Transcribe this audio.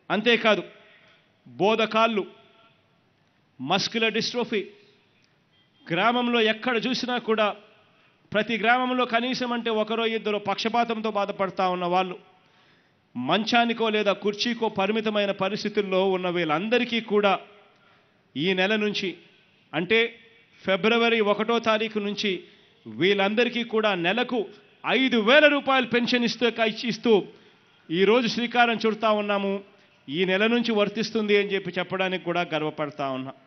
అంతేకాదు బోధకాళ్ళు muscular dystrophy గ్రామంలో ఎక్కడ చూసినా కూడా ప్రతి గ్రామంలో కనీసం అంటే ఒకరో ఇద్దరు పక్షపాతంతో బాధపడతా ఉన్న వాళ్ళు మంచానికో లేదా కుర్చీకో పరిమితమైన పరిస్థితుల్లో ఉన్న వీళ్ళందరికీ కూడా ఈ నెల నుంచి అంటే ఫిబ్రవరి ఒకటో తారీఖు నుంచి వీళ్ళందరికీ కూడా నెలకు ఐదు వేల రూపాయలు పెన్షన్ ఇస్తూ ఇస్తూ ఈరోజు శ్రీకారం చుడతా ఉన్నాము ఈ నెల నుంచి వర్తిస్తుంది అని చెప్పి చెప్పడానికి కూడా గర్వపడతా ఉన్నా